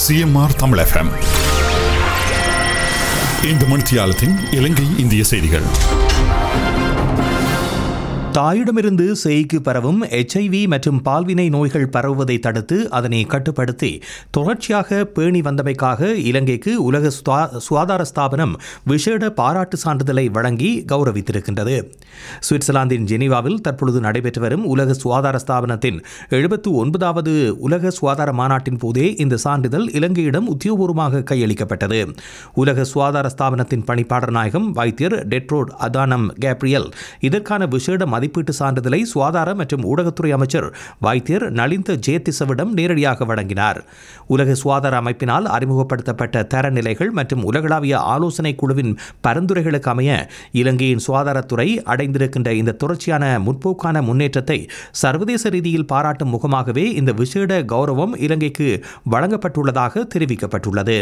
CMR Tamil FM இந்த மணித்தியாலத்தின் இலங்கை இந்திய செய்திகள் தாயிடமிருந்து சேய்க்கு பரவும் எச்ஐவி மற்றும் பால்வினை நோய்கள் பரவுவதை தடுத்து அதனை கட்டுப்படுத்தி தொடர்ச்சியாக பேணி வந்தமைக்காக இலங்கைக்கு உலக சுதா- சுகாதார ஸ்தாபனம் விசேட பாராட்டு சான்றிதழை வழங்கி கௌரவித்திருக்கின்றது சுவிட்சர்லாந்தின் ஜெனீவாவில் தற்பொழுது நடைபெற்று வரும் உலக சுகாதார ஸ்தாபனத்தின் எழுபத்து ஒன்பதாவது உலக சுகாதார மாநாட்டின் போதே இந்த சான்றிதழ் இலங்கையிடம் உத்தியோகபூர்வமாக கையளிக்கப்பட்டது உலக சுகாதார ஸ்தாபனத்தின் பணிப்பாளர் நாயகம் வைத்தியர் டெட்ரோட் அதானம் கேப்ரியல் இதற்கான விசேட மதிப்பீட்டு சான்றிதழை சுகாதார மற்றும் ஊடகத்துறை அமைச்சர் வைத்தியர் நலிந்த ஜேதிசவிடம் நேரடியாக வழங்கினார் உலக சுகாதார அமைப்பினால் அறிமுகப்படுத்தப்பட்ட தரநிலைகள் மற்றும் உலகளாவிய ஆலோசனை குழுவின் பரிந்துரைகளுக்கு அமைய இலங்கையின் சுகாதாரத்துறை அடைந்திருக்கின்ற இந்த தொடர்ச்சியான முற்போக்கான முன்னேற்றத்தை சர்வதேச ரீதியில் பாராட்டும் முகமாகவே இந்த விசேட கௌரவம் இலங்கைக்கு வழங்கப்பட்டுள்ளதாக தெரிவிக்கப்பட்டுள்ளது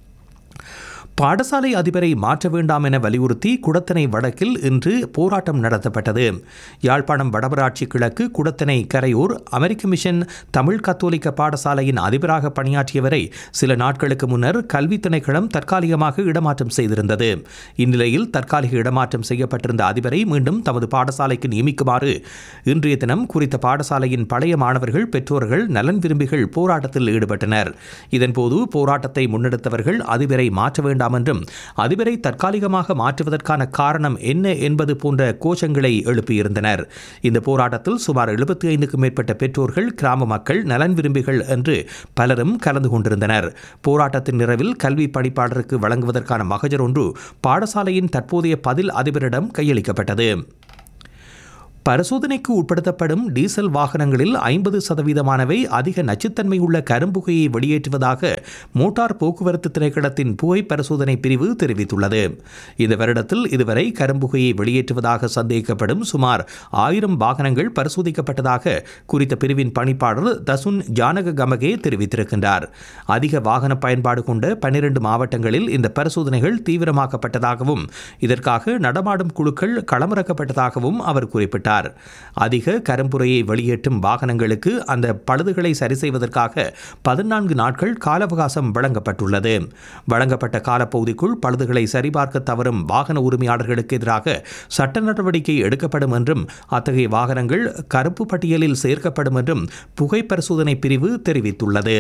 பாடசாலை அதிபரை மாற்ற வேண்டாம் என வலியுறுத்தி குடத்தனை வடக்கில் இன்று போராட்டம் நடத்தப்பட்டது யாழ்ப்பாணம் வடமராட்சி கிழக்கு குடத்தனை கரையூர் அமெரிக்க மிஷன் தமிழ் கத்தோலிக்க பாடசாலையின் அதிபராக பணியாற்றியவரை சில நாட்களுக்கு முன்னர் கல்வி திணைக்களம் தற்காலிகமாக இடமாற்றம் செய்திருந்தது இந்நிலையில் தற்காலிக இடமாற்றம் செய்யப்பட்டிருந்த அதிபரை மீண்டும் தமது பாடசாலைக்கு நியமிக்குமாறு இன்றைய தினம் குறித்த பாடசாலையின் பழைய மாணவர்கள் பெற்றோர்கள் நலன் விரும்பிகள் போராட்டத்தில் ஈடுபட்டனர் இதன்போது போராட்டத்தை முன்னெடுத்தவர்கள் அதிபரை மாற்ற வேண்டாம் என்றும் அதிபரை தற்காலிகமாக மாற்றுவதற்கான காரணம் என்ன என்பது போன்ற கோஷங்களை எழுப்பியிருந்தனர் இந்த போராட்டத்தில் சுமார் எழுபத்தி ஐந்துக்கும் மேற்பட்ட பெற்றோர்கள் கிராம மக்கள் நலன் விரும்பிகள் என்று பலரும் கலந்து கொண்டிருந்தனர் போராட்டத்தின் நிறைவில் கல்வி பணிப்பாளருக்கு வழங்குவதற்கான மகஜர் ஒன்று பாடசாலையின் தற்போதைய பதில் அதிபரிடம் கையளிக்கப்பட்டது பரிசோதனைக்கு உட்படுத்தப்படும் டீசல் வாகனங்களில் ஐம்பது சதவீதமானவை அதிக நச்சுத்தன்மை உள்ள கரும்புகையை வெளியேற்றுவதாக மோட்டார் போக்குவரத்து திணைக்களத்தின் புகை பரிசோதனை பிரிவு தெரிவித்துள்ளது இந்த வருடத்தில் இதுவரை கரும்புகையை வெளியேற்றுவதாக சந்தேகிக்கப்படும் சுமார் ஆயிரம் வாகனங்கள் பரிசோதிக்கப்பட்டதாக குறித்த பிரிவின் பணிப்பாளர் தசுன் ஜானக கமகே தெரிவித்திருக்கின்றார் அதிக வாகன பயன்பாடு கொண்ட பன்னிரண்டு மாவட்டங்களில் இந்த பரிசோதனைகள் தீவிரமாக்கப்பட்டதாகவும் இதற்காக நடமாடும் குழுக்கள் களமிறக்கப்பட்டதாகவும் அவர் குறிப்பிட்டார் அதிக கரும்புரையை வெளியேற்றும் வாகனங்களுக்கு அந்த பழுதுகளை சரி செய்வதற்காக பதினான்கு நாட்கள் கால அவகாசம் வழங்கப்பட்டுள்ளது வழங்கப்பட்ட காலப்பகுதிக்குள் பழுதுகளை சரிபார்க்க தவறும் வாகன உரிமையாளர்களுக்கு எதிராக சட்ட நடவடிக்கை எடுக்கப்படும் என்றும் அத்தகைய வாகனங்கள் கருப்பு பட்டியலில் சேர்க்கப்படும் என்றும் புகை பரிசோதனை பிரிவு தெரிவித்துள்ளது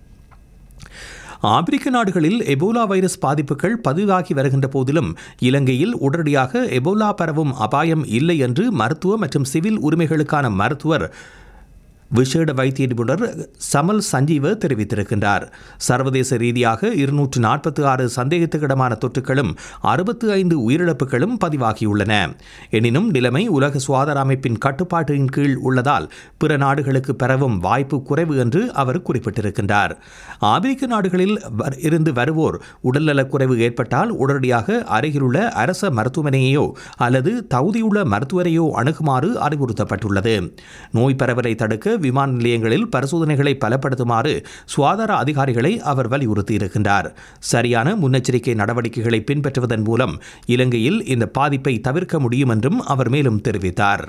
ஆப்பிரிக்க நாடுகளில் எபோலா வைரஸ் பாதிப்புகள் பதிவாகி வருகின்ற போதிலும் இலங்கையில் உடனடியாக எபோலா பரவும் அபாயம் இல்லை என்று மருத்துவ மற்றும் சிவில் உரிமைகளுக்கான மருத்துவர் விசேட வைத்திய நிபுணர் சமல் சஞ்சீவ தெரிவித்திருக்கின்றார் சர்வதேச ரீதியாக இருநூற்று நாற்பத்தி ஆறு சந்தேகத்துக்கிடமான தொற்றுகளும் அறுபத்து ஐந்து உயிரிழப்புகளும் பதிவாகியுள்ளன எனினும் நிலைமை உலக சுகாதார அமைப்பின் கட்டுப்பாட்டின் கீழ் உள்ளதால் பிற நாடுகளுக்கு பரவும் வாய்ப்பு குறைவு என்று அவர் குறிப்பிட்டிருக்கின்றார் ஆப்பிரிக்க நாடுகளில் வர்- இருந்து வருவோர் உடல்நலக் குறைவு ஏற்பட்டால் உடனடியாக அருகிலுள்ள அரச மருத்துவமனையையோ அல்லது தகுதியுள்ள மருத்துவரையோ அணுகுமாறு அறிவுறுத்தப்பட்டுள்ளது நோய் பரவலை தடுக்க விமான நிலையங்களில் பரிசோதனைகளை பலப்படுத்துமாறு சுகாதார அதிகாரிகளை அவர் வலியுறுத்தியிருக்கின்றார் சரியான முன்னெச்சரிக்கை நடவடிக்கைகளை பின்பற்றுவதன் மூலம் இலங்கையில் இந்த பாதிப்பை தவிர்க்க முடியும் என்றும் அவர் மேலும் தெரிவித்தார்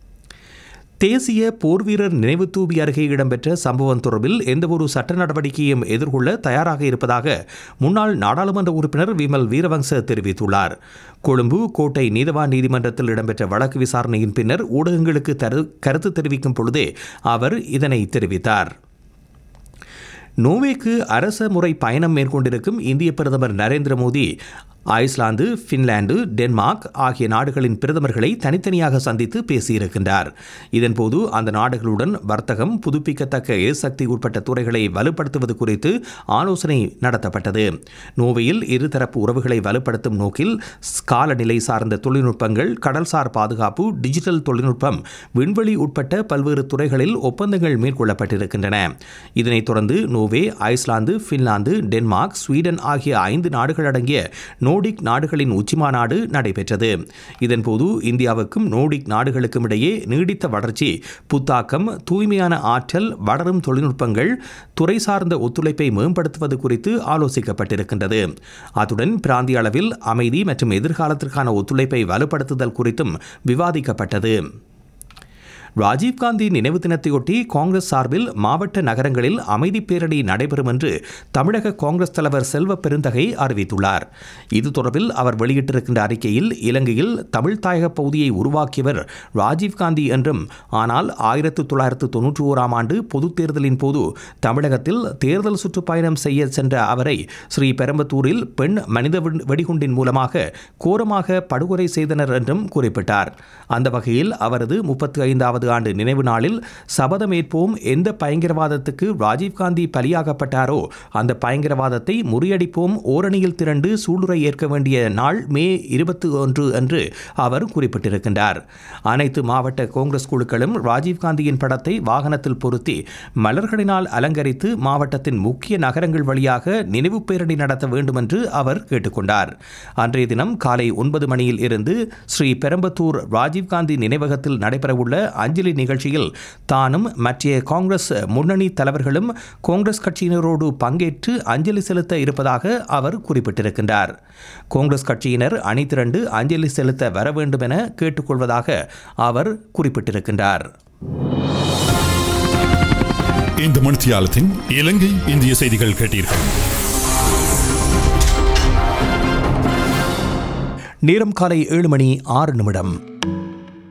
தேசிய போர்வீரர் நினைவு தூபி அருகே இடம்பெற்ற சம்பவம் தொடர்பில் எந்தவொரு சட்ட நடவடிக்கையும் எதிர்கொள்ள தயாராக இருப்பதாக முன்னாள் நாடாளுமன்ற உறுப்பினர் விமல் வீரவங்ச தெரிவித்துள்ளார் கொழும்பு கோட்டை நீதவான் நீதிமன்றத்தில் இடம்பெற்ற வழக்கு விசாரணையின் பின்னர் ஊடகங்களுக்கு தரு- கருத்து தெரிவிக்கும் பொழுதே அவர் இதனை தெரிவித்தார் நோர்வேக்கு அரச முறை பயணம் மேற்கொண்டிருக்கும் இந்திய பிரதமர் Narendra Modi Iceland Finland Denmark ஆகிய நாடுகளின் பிரதமர்களை தனித்தனியாக சந்தித்து பேசியிருக்கின்றார் இதன்போது அந்த நாடுகளுடன் வர்த்தகம் புதுப்பிக்கத்தக்க எரிசக்தி உட்பட்ட துறைகளை வலுப்படுத்துவது குறித்து ஆலோசனை நடத்தப்பட்டது நோர்வேயில் இருதரப்பு உறவுகளை வலுப்படுத்தும் நோக்கில் காலநிலை சார்ந்த தொழில்நுட்பங்கள் கடல்சார் பாதுகாப்பு டிஜிட்டல் தொழில்நுட்பம் விண்வெளி உட்பட்ட பல்வேறு துறைகளில் ஒப்பந்தங்கள் மேற்கொள்ளப்பட்டிருக்கின்றன இதனைத் தொடர்ந்து Norway Iceland Finland Denmark Sweden ஆகிய ஐந்து நாடுகள் அடங்கிய நோடிக் நாடுகளின் உச்சிமாநாடு நடைபெற்றது இதன்போது இந்தியாவுக்கும் நோடிக் நாடுகளுக்கும் இடையே நீடித்த வளர்ச்சி புத்தாக்கம் தூய்மையான ஆற்றல் வளரும் தொழில்நுட்பங்கள் துறை சார்ந்த ஒத்துழைப்பை மேம்படுத்துவது குறித்து ஆலோசிக்கப்பட்டிருக்கின்றது அத்துடன் பிராந்திய அளவில் அமைதி மற்றும் எதிர்காலத்திற்கான ஒத்துழைப்பை வலுப்படுத்துதல் குறித்தும் விவாதிக்கப்பட்டது ராஜீவ்காந்தி நினைவு தினத்தையொட்டி காங்கிரஸ் சார்பில் மாவட்ட நகரங்களில் அமைதி பேரணி நடைபெறும் என்று தமிழக காங்கிரஸ் தலைவர் செல்வ பெருந்தகை அறிவித்துள்ளார் இது தொடர்பில் அவர் வெளியிட்டிருக்கின்ற அறிக்கையில் இலங்கையில் தமிழ் தாயக பகுதியை உருவாக்கியவர் ராஜீவ்காந்தி என்றும் ஆனால் ஆயிரத்து தொள்ளாயிரத்து தொன்னூற்றி ஓராம் ஆண்டு பொதுத் தேர்தலின் போது தமிழகத்தில் தேர்தல் சுற்றுப்பயணம் செய்ய சென்ற அவரை ஸ்ரீ பெரம்பத்தூரில் பெண் மனித வெடிகுண்டின் மூலமாக கோரமாக படுகொலை செய்தனர் என்றும் குறிப்பிட்டார் அந்த வகையில் அவரது முப்பத்தி ஐந்தாவது ஆண்டு நினைவு நாளில் சபதமேற்போம் எந்த பயங்கரவாதத்துக்கு ராஜீவ்காந்தி பலியாகப்பட்டாரோ அந்த பயங்கரவாதத்தை முறியடிப்போம் ஓரணியில் திரண்டு சூளுரை ஏற்க வேண்டிய நாள் மே இருபத்தி ஒன்று என்று அவர் குறிப்பிட்டிருக்கின்றார் அனைத்து மாவட்ட காங்கிரஸ் குழுக்களும் ராஜீவ்காந்தியின் படத்தை வாகனத்தில் பொருத்தி மலர்களினால் அலங்கரித்து மாவட்டத்தின் முக்கிய நகரங்கள் வழியாக நினைவு பேரணி நடத்த வேண்டும் என்று அவர் கேட்டுக்கொண்டார் அன்றைய தினம் காலை ஒன்பது மணியில் இருந்து ஸ்ரீ பெரம்பத்தூர் ராஜீவ்காந்தி நினைவகத்தில் நடைபெறவுள்ள அஞ்சலி நிகழ்ச்சியில் தானும் மற்ற காங்கிரஸ் முன்னணி தலைவர்களும் காங்கிரஸ் கட்சியினரோடு பங்கேற்று அஞ்சலி செலுத்த இருப்பதாக அவர் குறிப்பிட்டிருக்கின்றார் காங்கிரஸ் கட்சியினர் அணி திரண்டு அஞ்சலி செலுத்த வர வேண்டும் என கேட்டுக்கொள்வதாக அவர் குறிப்பிட்டிருக்கின்றார் இந்த மணித்தியாலத்தின் இலங்கை இந்திய செய்திகள் கேட்டீர்கள் நேரம் காலை ஏழு மணி ஆறு நிமிடம்